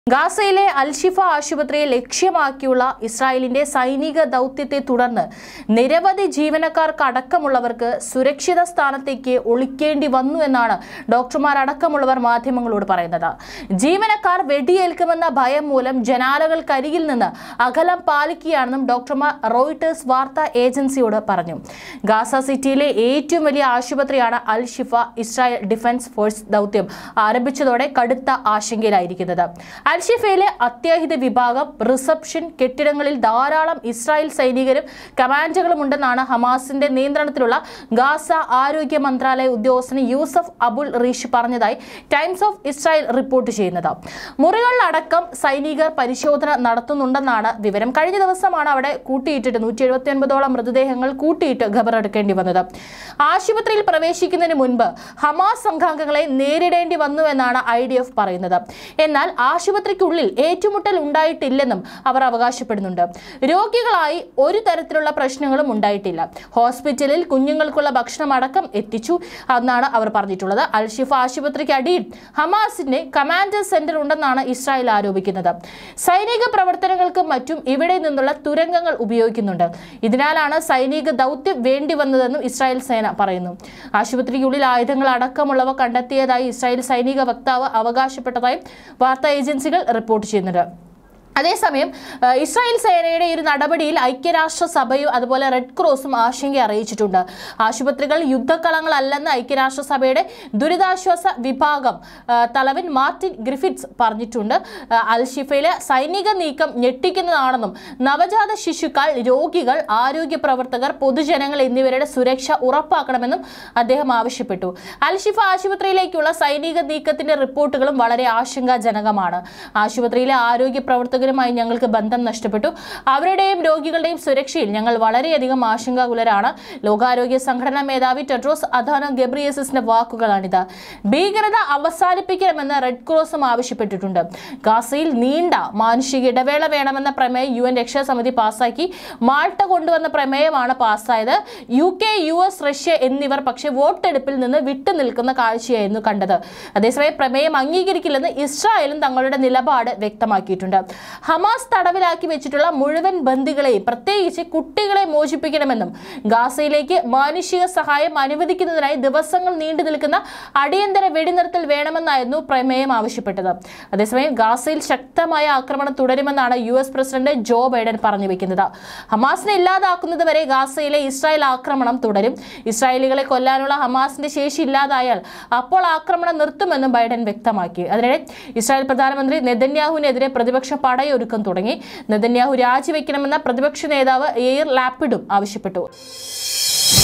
ഗാസയിലെ അൽഷിഫ ആശുപത്രിയെ ലക്ഷ്യമാക്കിയുള്ള ഇസ്രായേലിന്റെ സൈനിക ദൗത്യത്തെ തുടർന്ന് നിരവധി ജീവനക്കാർക്ക് അടക്കമുള്ളവർക്ക് സുരക്ഷിത സ്ഥാനത്തേക്ക് ഒളിക്കേണ്ടി വന്നു എന്നാണ് ഡോക്ടർമാർ അടക്കമുള്ളവർ മാധ്യമങ്ങളോട് പറയുന്നത് ജീവനക്കാർ വെടിയേൽക്കുമെന്ന ഭയം മൂലം ജനാലകൾക്കരികിൽ നിന്ന് അകലം പാലിക്കുകയാണെന്നും ഡോക്ടർമാർ റോയിട്ടേഴ്സ് വാർത്താ ഏജൻസിയോട് പറഞ്ഞു ഗാസ സിറ്റിയിലെ ഏറ്റവും വലിയ ആശുപത്രിയാണ് Al Shifa Israel defence force ദൗത്യം ആരംഭിച്ചതോടെ കടുത്ത ആശങ്കയിലായിരിക്കുന്നത് അൽഷിഫയിലെ അത്യാഹിത വിഭാഗം റിസപ്ഷൻ കെട്ടിടങ്ങളിൽ ധാരാളം ഇസ്രായേൽ സൈനികരും കമാൻഡുകളും ഉണ്ടെന്നാണ് ഹമാസിന്റെ നിയന്ത്രണത്തിലുള്ള ഗാസ ആരോഗ്യ മന്ത്രാലയ ഉദ്യോഗസ്ഥൻ യൂസഫ് അബുൽ റീഷ് പറഞ്ഞതായി ടൈംസ് ഓഫ് ഇസ്രായേൽ റിപ്പോർട്ട് ചെയ്യുന്നത് മുറികളിലടക്കം സൈനികർ പരിശോധന നടത്തുന്നുണ്ടെന്നാണ് വിവരം കഴിഞ്ഞ ദിവസമാണ് അവിടെ കൂട്ടിയിട്ടിട്ട് നൂറ്റി എഴുപത്തി ഒൻപതോളം മൃതദേഹങ്ങൾ കൂട്ടിയിട്ട് ഖബറെടുക്കേണ്ടി വന്നത് ആശുപത്രിയിൽ പ്രവേശിക്കുന്നതിന് മുൻപ് ഹമാസ് സംഘാംഗങ്ങളെ നേരിടേണ്ടി വന്നുവെന്നാണ് ഐ ഡി എഫ് പറയുന്നത് എന്നാൽ ആശുപത്രിക്കുള്ളിൽ ഏറ്റുമുട്ടൽ ഉണ്ടായിട്ടില്ലെന്നും അവർ അവകാശപ്പെടുന്നുണ്ട് രോഗികളായി ഒരു തരത്തിലുള്ള പ്രശ്നങ്ങളും ഉണ്ടായിട്ടില്ല ഹോസ്പിറ്റലിൽ കുഞ്ഞുങ്ങൾക്കുള്ള ഭക്ഷണം അടക്കം എത്തിച്ചു എന്നാണ് അവർ പറഞ്ഞിട്ടുള്ളത് അൽഷിഫ ആശുപത്രിക്ക് അടിയിൽ ഹമാസിന്റെ കമാൻഡ് സെന്റർ ഉണ്ടെന്നാണ് ഇസ്രായേൽ ആരോപിക്കുന്നത് സൈനിക പ്രവർത്തനങ്ങൾക്കും മറ്റും ഇവിടെ നിന്നുള്ള തുരങ്കങ്ങൾ ഉപയോഗിക്കുന്നുണ്ട് ഇതിനാലാണ് സൈനിക ദൗത്യം വേണ്ടി വന്നതെന്നും ഇസ്രായേൽ സേന പറയുന്നു ആശുപത്രിക്കുള്ളിൽ ആയുധങ്ങൾ അടക്കമുള്ളവ കണ്ടെത്തിയതായി ഇസ്രായേൽ സൈനിക വക്താവ് അവകാശപ്പെട്ടതായും വാർത്താ ഏജൻസികൾ റിപ്പോർട്ട് ചെയ്യുന്നുണ്ട് അതേസമയം ആ, ഇസ്രായേൽ സേനയുടെ ഈ ഒരു നടപടിയിൽ ഐക്യരാഷ്ട്ര സഭയും അതുപോലെ റെഡ് ക്രോസും ആശങ്ക അറിയിച്ചിട്ടുണ്ട് ആശുപത്രികൾ യുദ്ധക്കളങ്ങളല്ലെന്ന് ഐക്യരാഷ്ട്ര സഭയുടെ ദുരിതാശ്വാസ വിഭാഗം ആ, തലവൻ മാർട്ടിൻ ഗ്രിഫിറ്റ്സ് പറഞ്ഞിട്ടുണ്ട് ആ, അൽ ഷിഫയിലെ സൈനിക നീക്കം ഞെട്ടിക്കുന്നതാണെന്നും നവജാത ശിശുക്കൾ രോഗികൾ ആരോഗ്യ പ്രവർത്തകർ പൊതുജനങ്ങൾ എന്നിവരുടെ സുരക്ഷ ഉറപ്പാക്കണമെന്നും അദ്ദേഹം ആവശ്യപ്പെട്ടു അൽ ഷിഫ ആശുപത്രിയിലേക്കുള്ള സൈനിക നീക്കത്തിന്റെ റിപ്പോർട്ടുകളും വളരെ ആശങ്കാജനകമാണ് ആശുപത്രിയിലെ ആരോഗ്യ പ്രവർത്തകരുമായി ഞങ്ങൾക്ക് ബന്ധം നഷ്ടപ്പെട്ടു അവരുടെയും രോഗികളുടെയും സുരക്ഷയിൽ ഞങ്ങൾ വളരെയധികം ആശങ്കാകുലരാണ് ലോകാരോഗ്യ സംഘടനാ മേധാവി ടെഡ്രോസ് അധാനം ഗബ്രിയസിന്റെ വാക്കുകളാണിത് ഭീകരത അവസാനിപ്പിക്കണമെന്ന് റെഡ് ക്രോസും ആവശ്യപ്പെട്ടിട്ടുണ്ട് ഗാസയിൽ നീണ്ട മാനുഷിക ഇടവേള വേണമെന്ന പ്രമേയം യു എൻ രക്ഷാസമിതി പാസാക്കി മാൾട്ട കൊണ്ടുവന്ന പ്രമേയമാണ് പാസ്സായത് U K U S Russia എന്നിവർ പക്ഷേ വോട്ടെടുപ്പിൽ നിന്ന് വിട്ടുനിൽക്കുന്ന കാഴ്ചയായിരുന്നു കണ്ടത് അതേസമയം പ്രമേയം അംഗീകരിക്കില്ലെന്ന് ഇസ്രായേലും തങ്ങളുടെ നിലപാട് വ്യക്തമാക്കിയിട്ടുണ്ട് ഹമാസ് തടവിലാക്കി വെച്ചിട്ടുള്ള മുഴുവൻ ബന്ദികളെയും പ്രത്യേകിച്ച് കുട്ടികളെ മോചിപ്പിക്കണമെന്നും ഗാസയിലേക്ക് മാനുഷിക സഹായം അനുവദിക്കുന്നതിനായി ദിവസങ്ങൾ നീണ്ടു നിൽക്കുന്ന അടിയന്തര വെടിനിർത്തൽ വേണമെന്നായിരുന്നു പ്രമേയം ആവശ്യപ്പെട്ടത് അതേസമയം ഗാസയിൽ ശക്തമായ ആക്രമണം തുടരുമെന്നാണ് U S president Joe Biden പറഞ്ഞു വെക്കുന്നത് ഹമാസിനെ ഇല്ലാതാക്കുന്നതുവരെ ഗാസയിലെ ഇസ്രായേൽ ആക്രമണം തുടരും ഇസ്രായേലികളെ കൊല്ലാനുള്ള ഹമാസിന്റെ ശേഷി ഇല്ലാതായാൽ അപ്പോൾ ആക്രമണം നിർത്തുമെന്നും ബൈഡൻ വ്യക്തമാക്കി അതിനിടെ ഇസ്രായേൽ പ്രധാനമന്ത്രി നെതന്യാഹുവിനെതിരെ പ്രതിപക്ഷ പടയൊരുക്കം തുടങ്ങി നെതന്യാഹു രാജിവെക്കണമെന്ന പ്രതിപക്ഷ നേതാവ് എയർ ലാപ്പിഡും ആവശ്യപ്പെട്ടു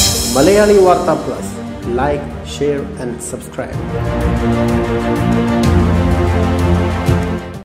Malayali Vartha plus like share and subscribe